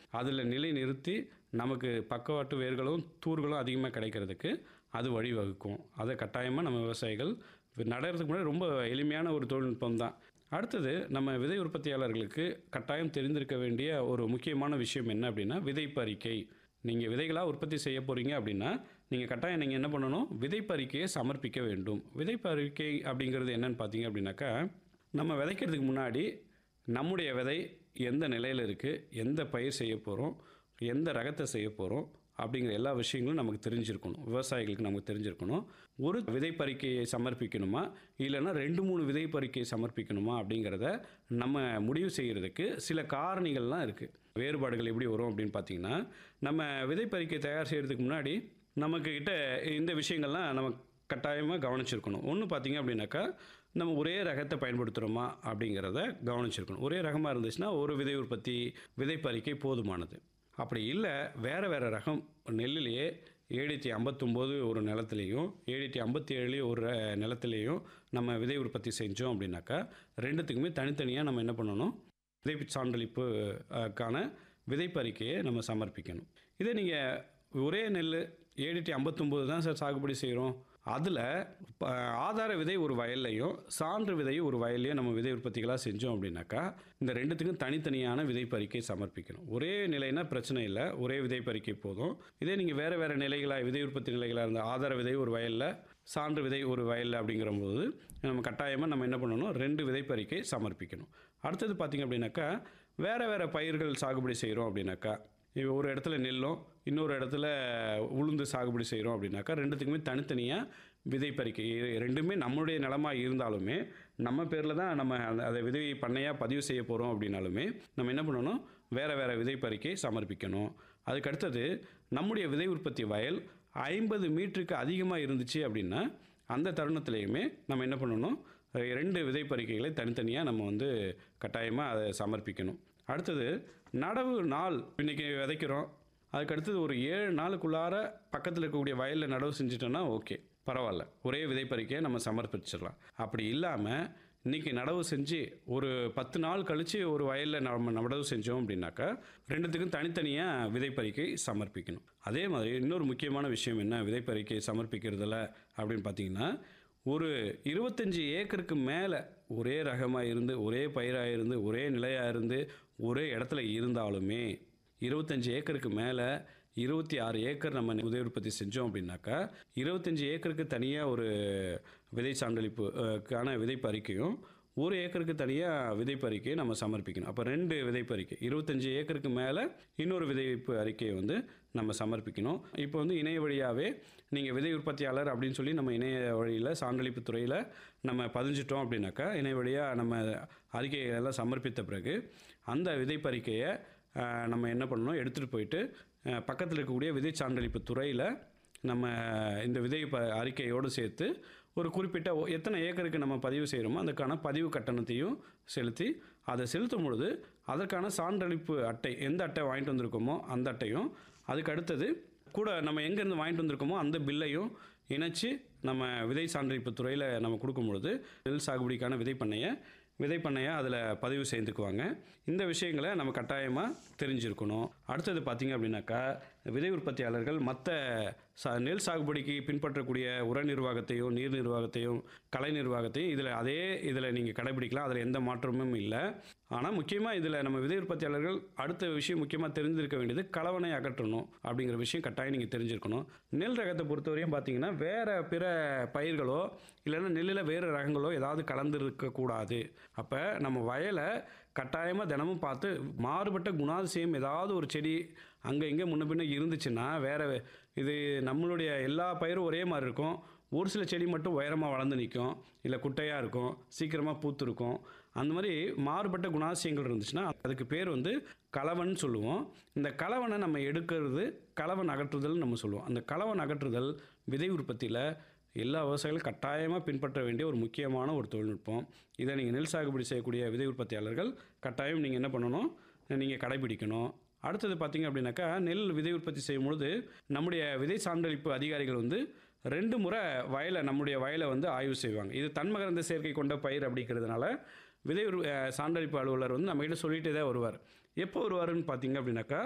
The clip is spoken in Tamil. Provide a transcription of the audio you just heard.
அதில் நிலை நிறுத்தி நமக்கு பக்கவாட்டு வேர்களும் தூர்களும் அதிகமாக கிடைக்கிறதுக்கு அது வழிவகுக்கும் அதை கட்டாயமாக நம்ம விவசாயிகள் நடுறதுக்கு முன்னாடி ரொம்ப எளிமையான ஒரு தொழில்நுட்பம் தான் அடுத்தது நம்ம விதை உற்பத்தியாளர்களுக்கு கட்டாயம் தெரிந்திருக்க வேண்டிய ஒரு முக்கியமான விஷயம் என்ன அப்படின்னா விதைப்பு அறிக்கை நீங்கள் விதைகளாக உற்பத்தி செய்ய போகிறீங்க அப்படின்னா நீங்கள் கட்டாயம் நீங்கள் என்ன பண்ணணும் விதைப்பு அறிக்கையை சமர்ப்பிக்க வேண்டும் விதைப்பு அறிக்கை அப்படிங்கிறது என்னன்னு பார்த்தீங்க அப்படின்னாக்கா நம்ம விதைக்கிறதுக்கு முன்னாடி நம்முடைய விதை எந்த நிலையில் இருக்குது எந்த பயிர் செய்ய போகிறோம் எந்த ரகத்தை செய்ய போகிறோம் அப்படிங்கிற எல்லா விஷயங்களும் நமக்கு தெரிஞ்சிருக்கணும் விவசாயிகளுக்கு நமக்கு தெரிஞ்சிருக்கணும் ஒரு விதைப்பறிக்கையை சமர்ப்பிக்கணுமா இல்லைன்னா ரெண்டு மூணு விதைப்பறிக்கையை சமர்ப்பிக்கணுமா அப்படிங்கிறத நம்ம முடிவு செய்கிறதுக்கு சில காரணிகள்லாம் இருக்குது வேறுபாடுகள் எப்படி வரும் அப்படின்னு பார்த்தீங்கன்னா நம்ம விதைப்பறிக்கை தயார் செய்கிறதுக்கு முன்னாடி நமக்கு கிட்ட இந்த விஷயங்கள்லாம் நம்ம கட்டாயமாக கவனிச்சிருக்கணும் ஒன்று பார்த்தீங்க அப்படின்னாக்கா நம்ம ஒரே ரகத்தை பயன்படுத்துகிறோமா அப்படிங்கிறத கவனிச்சிருக்கணும் ஒரே ரகமாக இருந்துச்சுன்னா ஒரு விதை உற்பத்தி விதைப்பறிக்கை போதுமானது அப்படி இல்லை வேறு வேறு ரகம் நெல்லுலேயே ஏடிடி ஐம்பத்தொம்போது ஒரு நிலத்துலேயும் ஏடிடி ஐம்பத்தி ஏழு ஒரு நிலத்துலேயும் நம்ம விதை உற்பத்தி செஞ்சோம் அப்படின்னாக்கா ரெண்டுத்துக்குமே தனித்தனியாக நம்ம என்ன பண்ணணும் விதை சான்றளிப்புக்கான விதைப்பறிக்கையை நம்ம சமர்ப்பிக்கணும் இதே நீங்கள் ஒரே நெல் ஏடிடி ஐம்பத்தொம்போது தான் சார் சாகுபடி செய்கிறோம் அதில் ஆதார விதை ஒரு வயல்லையும் சான்று விதையும் ஒரு வயல்லையும் நம்ம விதை உற்பத்திகளாக செஞ்சோம் அப்படின்னாக்கா இந்த ரெண்டுத்துக்கும் தனித்தனியான விதைப்பறிக்கை சமர்ப்பிக்கணும் ஒரே நிலைனா பிரச்சனை இல்லை ஒரே விதைப்பறிக்கை போதும் இதே நீங்கள் வேறு வேறு நிலைகளாக விதை உற்பத்தி நிலைகளாக இருந்த ஆதார விதை ஒரு வயலில் சான்று விதை ஒரு வயலில் அப்படிங்கிற போது நம்ம கட்டாயமாக நம்ம என்ன பண்ணணும் ரெண்டு விதைப்பறிக்கை சமர்ப்பிக்கணும் அடுத்தது பார்த்திங்க அப்படின்னாக்கா வேறு வேறு பயிர்கள் சாகுபடி செய்கிறோம் அப்படின்னாக்கா இப்போ ஒரு இடத்துல நெல்லும் இன்னொரு இடத்துல உளுந்து சாகுபடி செய்கிறோம் அப்படின்னாக்கா ரெண்டுத்துக்குமே தனித்தனியாக விதைப்பறிக்கை இ- ரெண்டுமே நம்மளுடைய நிலமாக இருந்தாலுமே நம்ம பேரில் தான் நம்ம அந்த அதை விதை பண்ணையாக பதிவு செய்ய போகிறோம் அப்படின்னாலுமே நம்ம என்ன பண்ணணும் வேறு வேறு விதைப்பறிக்கை சமர்ப்பிக்கணும் அதுக்கு அடுத்தது நம்முடைய விதை உற்பத்தி வயல் ஐம்பது மீட்டருக்கு அதிகமாக இருந்துச்சு அப்படின்னா அந்த தருணத்திலையுமே நம்ம என்ன பண்ணணும் ரெண்டு விதைப்பறிக்கைகளை தனித்தனியாக நம்ம வந்து கட்டாயமாக அதை சமர்ப்பிக்கணும் அடுத்தது நடவு நாள் இன்றைக்கி விதைக்கிறோம் அதுக்கு அடுத்தது ஒரு ஏழு நாளுக்குள்ளார பக்கத்தில் இருக்கக்கூடிய வயலில் நடவு செஞ்சிட்டோன்னா ஓகே பரவாயில்ல ஒரே விதைப்பறிக்கையை நம்ம சமர்ப்பிச்சிடலாம் அப்படி இல்லாமல் இன்றைக்கி நடவு செஞ்சு ஒரு பத்து நாள் கழித்து ஒரு வயலில் நம்ம நடவு செஞ்சோம் அப்படின்னாக்கா ரெண்டுத்துக்கும் தனித்தனியாக விதைப்பறிக்கை சமர்ப்பிக்கணும் அதே மாதிரி இன்னொரு முக்கியமான விஷயம் என்ன விதைப்பறிக்கை சமர்ப்பிக்கிறதுல அப்படின்னு பார்த்தீங்கன்னா ஒரு இருபத்தஞ்சி ஏக்கருக்கு மேலே ஒரே ரகமாக இருந்து ஒரே பயிராக இருந்து ஒரே நிலையாக இருந்து ஒரே இடத்துல இருந்தாலுமே இருபத்தஞ்சி ஏக்கருக்கு மேலே இருபத்தி ஆறு ஏக்கர் நம்ம உதவி உற்பத்தி செஞ்சோம் அப்படின்னாக்கா இருபத்தஞ்சி ஏக்கருக்கு தனியாக ஒரு விதை சான்றளிப்புக்கான விதைப்பறிக்கையும் ஒரு ஏக்கருக்கு தனியாக விதைப்பறிக்கையை நம்ம சமர்ப்பிக்கணும் அப்போ ரெண்டு விதைப்பறிக்கை இருபத்தஞ்சி ஏக்கருக்கு மேலே இன்னொரு விதைப்பு அறிக்கையை வந்து நம்ம சமர்ப்பிக்கணும் இப்போ வந்து இணைய வழியாகவே நீங்கள் விதை உற்பத்தியாளர் அப்படின்னு சொல்லி நம்ம இணைய வழியில் சான்றளிப்பு துறையில் நம்ம பதிஞ்சிட்டோம் அப்படின்னாக்கா இணைய வழியாக நம்ம அறிக்கைகளெல்லாம் சமர்ப்பித்த பிறகு அந்த விதைப்பறிக்கையை அஹ், நம்ம என்ன பண்ணணும் எடுத்துகிட்டு போயிட்டு அஹ், பக்கத்தில் இருக்கக்கூடிய விதை சான்றளிப்பு துறையில் நம்ம இந்த விதை ப அறிக்கையோடு சேர்த்து ஒரு குறிப்பிட்ட ஒ- எத்தனை ஏக்கருக்கு நம்ம பதிவு செய்கிறோமோ அதுக்கான பதிவு கட்டணத்தையும் செலுத்தி அதை செலுத்தும் பொழுது அதற்கான சான்றளிப்பு அட்டை எந்த அட்டை வாங்கிட்டு வந்திருக்கோமோ அந்த அட்டையும் அதுக்கு அடுத்தது கூட நம்ம எங்கேருந்து வாங்கிட்டு வந்திருக்கோமோ அந்த பில்லையும் இணைச்சி நம்ம விதை சான்றளிப்பு துறையில் நம்ம கொடுக்கும் பொழுது நெல் சாகுபடிக்கான விதை பண்ணையை விதை பண்ணையை அதில் பதிவு செய்துக்குவாங்க இந்த விஷயங்களை நம்ம கட்டாயமாக தெரிஞ்சிருக்கணும் அடுத்தது பார்த்திங்க அப்படின்னாக்கா விதை உற்பத்தியாளர்கள் மற்ற சா நெல் சாகுபடிக்கு பின்பற்றக்கூடிய உர நிர்வாகத்தையும் நீர் நிர்வாகத்தையும் கலை நிர்வாகத்தையும் இதில் அதே இதில் நீங்கள் கடைபிடிக்கலாம் அதில் எந்த மாற்றமும் இல்லை ஆனால் முக்கியமாக இதில் நம்ம விதை உற்பத்தியாளர்கள் அடுத்த விஷயம் முக்கியமாக தெரிஞ்சிருக்க வேண்டியது கலவனை அகற்றணும் அப்படிங்கிற விஷயம் கட்டாயம் நீங்கள் தெரிஞ்சிருக்கணும் நெல் ரகத்தை பொறுத்தவரையும் பார்த்தீங்கன்னா வேறு பிற பயிர்களோ இல்லைன்னா நெல்லில் வேறு ரகங்களோ ஏதாவது கலந்துருக்கக்கூடாது அப்போ நம்ம வயலை கட்டாயமாக தினமும் பார்த்து மாறுபட்ட குணாதிசயம் ஏதாவது ஒரு செடி அங்கே இங்கே முன்ன பின்ன இருந்துச்சுன்னா வேறு இது நம்மளுடைய எல்லா பயிரும் ஒரே மாதிரி இருக்கும் ஒரு சில செடி மட்டும் உயரமாக வளர்ந்து நிற்கும் இல்லை குட்டையாக இருக்கும் சீக்கிரமாக பூத்திருக்கும் அந்த மாதிரி மாறுபட்ட குணாதிசயங்கள் இருந்துச்சுன்னா அதுக்கு பேர் வந்து கலவன் சொல்லுவோம் இந்த கலவனை நம்ம எடுக்கிறது கலவன் அகற்றுதல்னு நம்ம சொல்லுவோம் அந்த கலவன் அகற்றுதல் விதை உற்பத்தியில் எல்லா விவசாயிகளும் கட்டாயமாக பின்பற்ற வேண்டிய ஒரு முக்கியமான ஒரு தொழில்நுட்பம் இதை நீங்கள் நெல் சாகுபடி செய்யக்கூடிய விதை உற்பத்தியாளர்கள் கட்டாயம் நீங்கள் என்ன பண்ணணும் நீங்கள் கடைபிடிக்கணும் அடுத்தது பார்த்தீங்க அப்படின்னாக்கா நெல் விதை உற்பத்தி செய்யும் பொழுது நம்முடைய விதை சான்றளிப்பு அதிகாரிகள் வந்து ரெண்டு முறை வயலை நம்முடைய வயலை வந்து ஆய்வு செய்வாங்க இது தன்மகரந்த சேர்க்கை கொண்ட பயிர் அப்படிங்கிறதுனால விதை உரு- அஹ் சான்றளிப்பு அலுவலர் வந்து நம்மகிட்ட சொல்லிட்டே தான் வருவார் எப்போ வருவாருன்னு பார்த்தீங்க அப்படின்னாக்கா